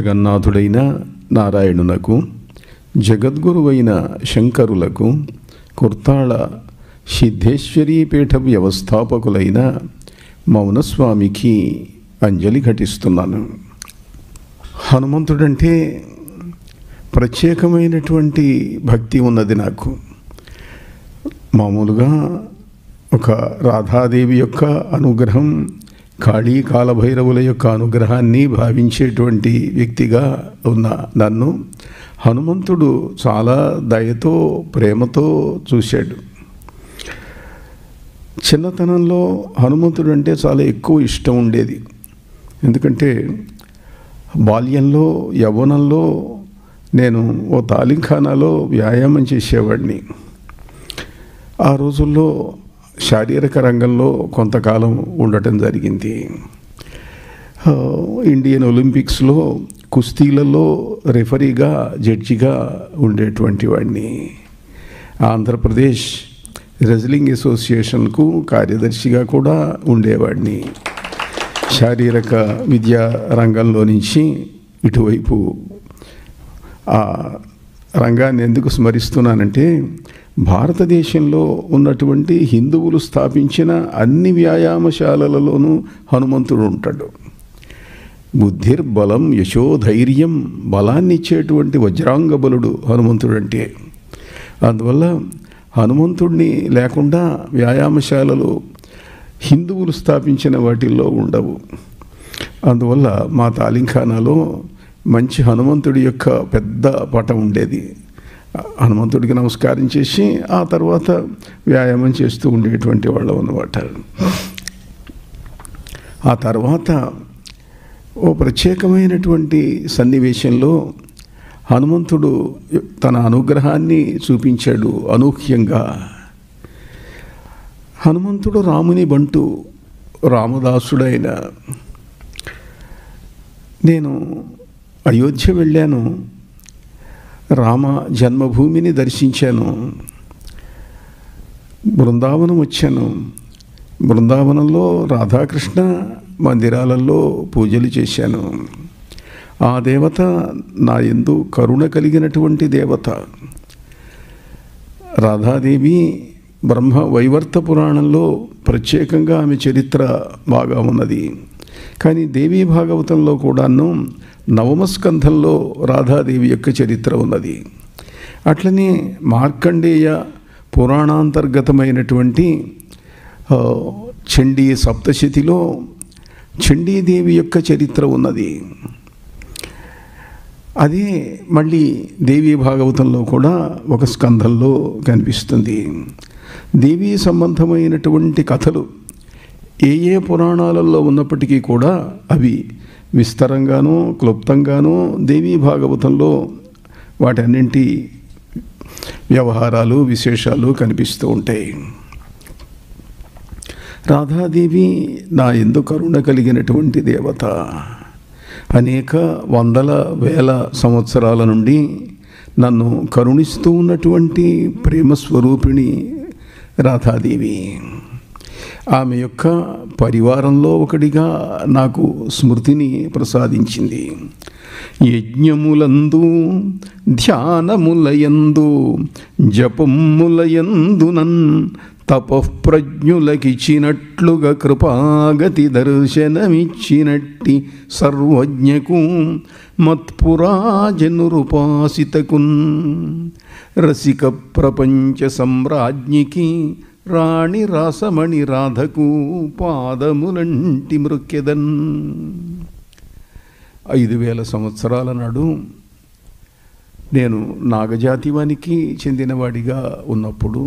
జగన్నాథుడైన నారాయణునకు జగద్గురువైన శంకరులకు కుర్తాళ సిద్ధేశ్వరీ పీఠ వ్యవస్థాపకులైన మౌనస్వామికి అంజలి ఘటిస్తున్నాను హనుమంతుడంటే ప్రత్యేకమైనటువంటి భక్తి ఉన్నది నాకు మామూలుగా ఒక రాధాదేవి యొక్క అనుగ్రహం కాళీ కాలభైరవుల యొక్క అనుగ్రహాన్ని భావించేటువంటి వ్యక్తిగా ఉన్న నన్ను హనుమంతుడు చాలా దయతో ప్రేమతో చూశాడు చిన్నతనంలో హనుమంతుడు అంటే చాలా ఎక్కువ ఇష్టం ఉండేది ఎందుకంటే బాల్యంలో యవ్వనంలో నేను ఓ తాలింఖానాలో వ్యాయామం చేసేవాడిని ఆ రోజుల్లో శారీరక రంగంలో కొంతకాలం ఉండటం జరిగింది ఆ, ఇండియన్ ఒలింపిక్స్లో కుస్తీలలో రెఫరీగా జడ్జిగా ఉండేటువంటి వాడిని ఆంధ్రప్రదేశ్ రెజ్లింగ్ అసోసియేషన్కు కార్యదర్శిగా కూడా ఉండేవాడిని శారీరక విద్యా రంగంలో నుంచి ఇటువైపు ఆ రంగాన్ని ఎందుకు స్మరిస్తున్నానంటే భారతదేశంలో ఉన్నటువంటి హిందువులు స్థాపించిన అన్ని వ్యాయామశాలలలోనూ హనుమంతుడు ఉంటాడు బుద్ధిర్బలం యశోధైర్యం బలాన్ని ఇచ్చేటువంటి వజ్రాంగ బలుడు హనుమంతుడు అంటే అందువల్ల హనుమంతుడిని లేకుండా వ్యాయామశాలలు హిందువులు స్థాపించిన వాటిల్లో ఉండవు అందువల్ల మా తాలింఖానాలో మంచి హనుమంతుడి యొక్క పెద్ద పటం ఉండేది హనుమంతుడికి నమస్కారం చేసి ఆ తర్వాత వ్యాయామం చేస్తూ ఉండేటువంటి వాళ్ళం అన్నమాట ఆ తర్వాత ఓ ప్రత్యేకమైనటువంటి సన్నివేశంలో హనుమంతుడు తన అనుగ్రహాన్ని చూపించాడు అనూహ్యంగా హనుమంతుడు రాముని బంటు రామదాసుడైన నేను అయోధ్య వెళ్ళాను రామ జన్మభూమిని దర్శించాను బృందావనం వచ్చాను బృందావనంలో రాధాకృష్ణ మందిరాలలో పూజలు చేశాను ఆ దేవత నా ఎందు కరుణ కలిగినటువంటి దేవత రాధాదేవి బ్రహ్మ వైవర్త పురాణంలో ప్రత్యేకంగా ఆమె చరిత్ర బాగా ఉన్నది కానీ దేవీ భాగవతంలో కూడాను నవమ స్కంధంలో రాధాదేవి యొక్క చరిత్ర ఉన్నది అట్లనే మార్కండేయ పురాణాంతర్గతమైనటువంటి ఆ, చండీ సప్తశతిలో చండీదేవి యొక్క చరిత్ర ఉన్నది అదే మళ్ళీ దేవీ భాగవతంలో కూడా ఒక స్కంధంలో కనిపిస్తుంది దేవీ సంబంధమైనటువంటి కథలు ఏ ఏ పురాణాలలో ఉన్నప్పటికీ కూడా అవి విస్తరంగానూ క్లుప్తంగానూ దేవీ భాగవతంలో వాటన్నింటి వ్యవహారాలు విశేషాలు కనిపిస్తూ ఉంటాయి రాధాదేవి నా ఎందు కరుణ కలిగినటువంటి దేవత అనేక వందల వేల సంవత్సరాల నుండి నన్ను కరుణిస్తూ ఉన్నటువంటి ప్రేమ స్వరూపిణి రాధాదేవి ఆమె యొక్క పరివారంలో ఒకటిగా నాకు స్మృతిని ప్రసాదించింది యజ్ఞములందు ధ్యానములయందు జపములయందునన్ తపఃప్రజ్ఞులకిచ్చినట్లుగా కృపాగతి దర్శనమిచ్చినట్టి సర్వజ్ఞకు మత్పురాజనురుపాసితకున్ రసిక ప్రపంచ సమ్రాజ్ఞికి రాణి రాసమణి రాధకు పాదములంటి మృక్యదన్ ఐదు వేల సంవత్సరాల నాడు నేను నాగజాతివానికి చెందినవాడిగా ఉన్నప్పుడు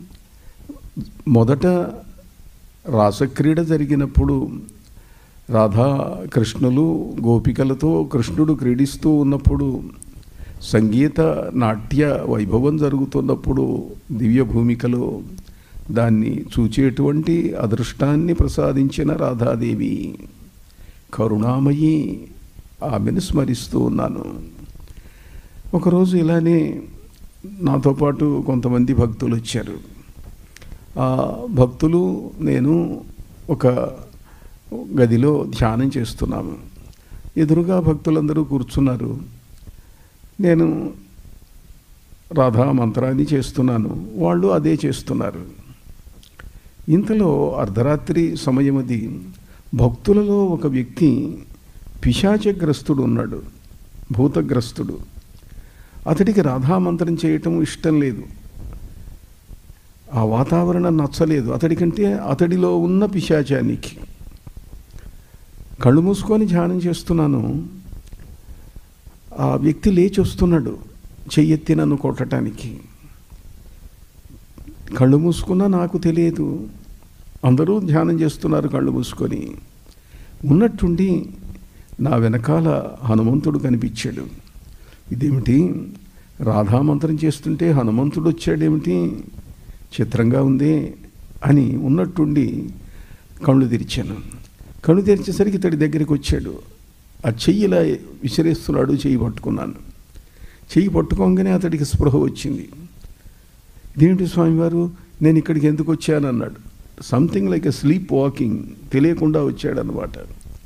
మొదట రాసక్రీడ జరిగినప్పుడు రాధా కృష్ణులు గోపికలతో కృష్ణుడు క్రీడిస్తూ ఉన్నప్పుడు సంగీత నాట్య వైభవం జరుగుతున్నప్పుడు దివ్య భూమికలో దాన్ని చూచేటువంటి అదృష్టాన్ని ప్రసాదించిన రాధాదేవి కరుణామయి ఆమెను స్మరిస్తూ ఉన్నాను ఒకరోజు ఇలానే నాతో పాటు కొంతమంది భక్తులు వచ్చారు ఆ భక్తులు నేను ఒక గదిలో ధ్యానం చేస్తున్నాము ఎదురుగా భక్తులందరూ కూర్చున్నారు నేను రాధా మంత్రాన్ని చేస్తున్నాను వాళ్ళు అదే చేస్తున్నారు ఇంతలో అర్ధరాత్రి సమయం అది భక్తులలో ఒక వ్యక్తి పిశాచగ్రస్తుడు ఉన్నాడు భూతగ్రస్తుడు అతడికి రాధామంత్రం చేయటం ఇష్టం లేదు ఆ వాతావరణం నచ్చలేదు అతడికంటే అతడిలో ఉన్న పిశాచానికి కళ్ళు మూసుకొని ధ్యానం చేస్తున్నాను ఆ వ్యక్తి లేచి వస్తున్నాడు చెయ్యెత్తి నన్ను కొట్టడానికి కళ్ళు మూసుకున్నా నాకు తెలియదు అందరూ ధ్యానం చేస్తున్నారు కళ్ళు మూసుకొని ఉన్నట్టుండి నా వెనకాల హనుమంతుడు కనిపించాడు ఇదేమిటి రాధామంత్రం చేస్తుంటే హనుమంతుడు వచ్చాడేమిటి చిత్రంగా ఉంది అని ఉన్నట్టుండి కళ్ళు తెరిచాను కళ్ళు తెరిచేసరికి ఇతడి దగ్గరికి వచ్చాడు ఆ చెయ్యిలా విసిరేస్తున్నాడు చెయ్యి పట్టుకున్నాను చెయ్యి పట్టుకోగానే అతడికి స్పృహ వచ్చింది ఇదేంటి స్వామివారు నేను ఇక్కడికి ఎందుకు వచ్చాను అన్నాడు something like a sleep walking తెలియకుండా వచ్చాడనమాట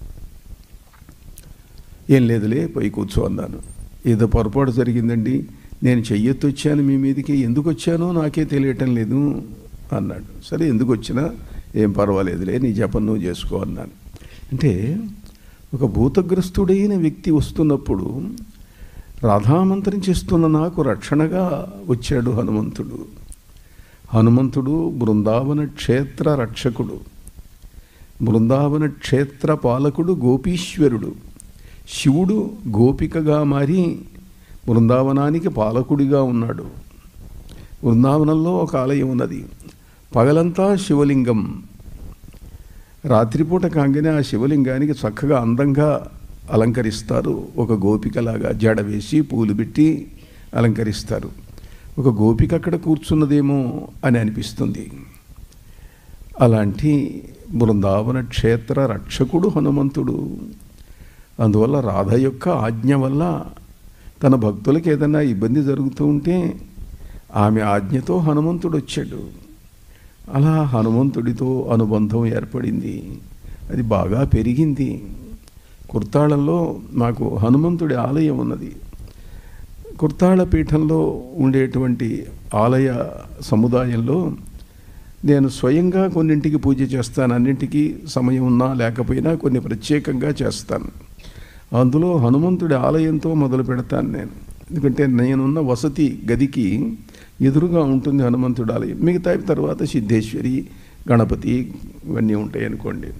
ఏం లేదులే పోయి కూర్చో అన్నాను ఏదో పొరపాటు జరిగిందండి నేను చెయ్యొత్తు వచ్చాను మీ మీదకి ఎందుకు వచ్చానో నాకే తెలియటం లేదు అన్నాడు సరే ఎందుకు వచ్చినా ఏం పర్వాలేదులే నీ జపం నువ్వు చేసుకో అన్నాను అంటే ఒక భూతగ్రస్తుడైన వ్యక్తి వస్తున్నప్పుడు రాధామంత్రం చేస్తున్న నాకు రక్షణగా వచ్చాడు హనుమంతుడు హనుమంతుడు బృందావన క్షేత్ర రక్షకుడు బృందావన క్షేత్ర పాలకుడు గోపీశ్వరుడు శివుడు గోపికగా మారి బృందావనానికి పాలకుడిగా ఉన్నాడు బృందావనంలో ఒక ఆలయం ఉన్నది పగలంతా శివలింగం రాత్రిపూట కాగానే ఆ శివలింగానికి చక్కగా అందంగా అలంకరిస్తారు ఒక గోపికలాగా జడ వేసి పూలు పెట్టి అలంకరిస్తారు ఒక గోపిక అక్కడ కూర్చున్నదేమో అని అనిపిస్తుంది అలాంటి బృందావన క్షేత్ర రక్షకుడు హనుమంతుడు అందువల్ల రాధ యొక్క ఆజ్ఞ వల్ల తన భక్తులకు ఏదైనా ఇబ్బంది జరుగుతూ ఉంటే ఆమె ఆజ్ఞతో హనుమంతుడు వచ్చాడు అలా హనుమంతుడితో అనుబంధం ఏర్పడింది అది బాగా పెరిగింది కుర్తాళంలో మాకు హనుమంతుడి ఆలయం ఉన్నది కుర్తాళ పీఠంలో ఉండేటువంటి ఆలయ సముదాయంలో నేను స్వయంగా కొన్నింటికి పూజ చేస్తాను అన్నింటికి సమయం ఉన్నా లేకపోయినా కొన్ని ప్రత్యేకంగా చేస్తాను అందులో హనుమంతుడి ఆలయంతో మొదలు పెడతాను నేను ఎందుకంటే నేనున్న వసతి గదికి ఎదురుగా ఉంటుంది హనుమంతుడి ఆలయం మిగతా తర్వాత సిద్ధేశ్వరి గణపతి ఇవన్నీ ఉంటాయి అనుకోండి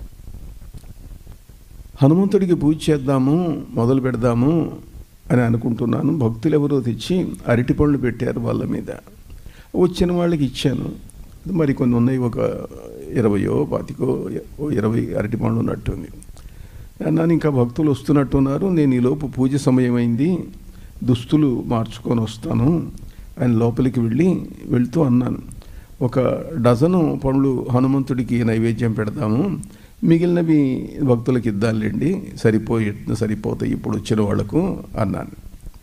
హనుమంతుడికి పూజ చేద్దాము మొదలు పెడదాము అని అనుకుంటున్నాను భక్తులు ఎవరో తెచ్చి అరటిపళ్ళు పెట్టారు వాళ్ళ మీద వచ్చిన వాళ్ళకి ఇచ్చాను మరి కొన్ని ఉన్నాయి ఒక ఇరవయో పాతికో ఓ ఇరవై అరటిపండ్లు ఉన్నట్టుంది అన్నాను ఇంకా భక్తులు వస్తున్నట్టున్నారు నేను ఈలోపు పూజ సమయం అయింది దుస్తులు మార్చుకొని వస్తాను ఆయన లోపలికి వెళ్ళి వెళ్తూ అన్నాను ఒక డజను పండ్లు హనుమంతుడికి నైవేద్యం పెడతాము మిగిలినవి భక్తులకు ఇద్దాంలేండి సరిపోయి సరిపోతాయి ఇప్పుడు వచ్చిన వాళ్లకు అన్నాను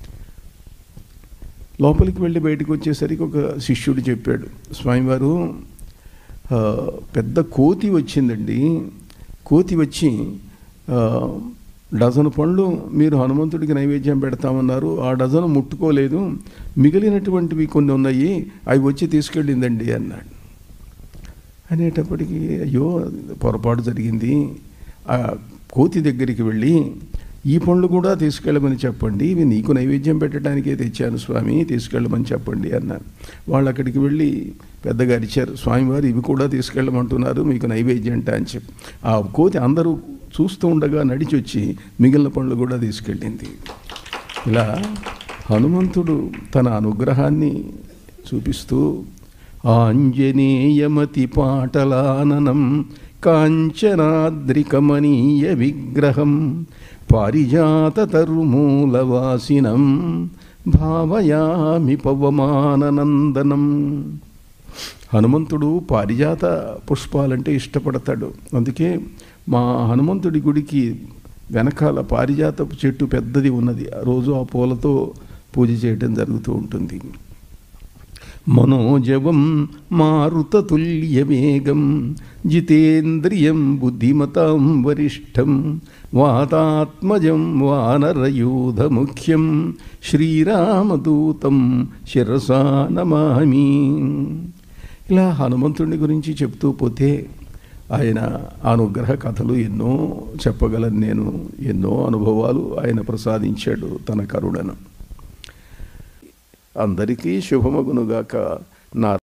లోపలికి వెళ్ళి బయటకు వచ్చేసరికి ఒక శిష్యుడు చెప్పాడు స్వామివారు ఆ, పెద్ద కోతి వచ్చిందండి కోతి వచ్చి ఆ, డజను పండ్లు మీరు హనుమంతుడికి నైవేద్యం పెడతామన్నారు ఆ డజను ముట్టుకోలేదు మిగిలినటువంటివి కొన్ని ఉన్నాయి అవి వచ్చి తీసుకెళ్ళిందండి అన్నాడు అనేటప్పటికీ అయ్యో పొరపాటు జరిగింది ఆ కోతి దగ్గరికి వెళ్ళి ఈ పండ్లు కూడా తీసుకెళ్ళమని చెప్పండి ఇవి నీకు నైవేద్యం పెట్టడానికే తెచ్చాను స్వామి తీసుకెళ్ళమని చెప్పండి అన్నాను వాళ్ళు అక్కడికి వెళ్ళి పెద్దగా అరిచారు స్వామివారు ఇవి కూడా తీసుకెళ్ళమంటున్నారు మీకు నైవేద్యం అంట అని చెప్పి ఆ కోతి అందరూ చూస్తూ ఉండగా నడిచి వచ్చి మిగిలిన పండ్లు కూడా తీసుకెళ్ళింది ఇలా హనుమంతుడు తన అనుగ్రహాన్ని చూపిస్తూ ఆంజనేయమతి పాటలాననం కాంచనాద్రికమనీయ విగ్రహం పారిజాత తరుమూలవాసినం భావయామి పవమాననందనం హనుమంతుడు పారిజాత పుష్పాలంటే ఇష్టపడతాడు అందుకే మా హనుమంతుడి గుడికి వెనకాల పారిజాతపు చెట్టు పెద్దది ఉన్నది ఆ రోజు ఆ పూలతో పూజ చేయటం జరుగుతూ ఉంటుంది మనోజవం మారుతతుల్యవేగం జితేంద్రియం బుద్ధిమతాం వరిష్టం వాతాత్మజం వానరయూధముఖ్యం శ్రీరామదూతం శిరసా నమామి ఇలా హనుమంతుడి గురించి చెప్తూ పోతే ఆయన అనుగ్రహ కథలు ఎన్నో చెప్పగలను నేను ఎన్నో అనుభవాలు ఆయన ప్రసాదించాడు తన కరుణను అందరికీ శుభమగునుగాక నా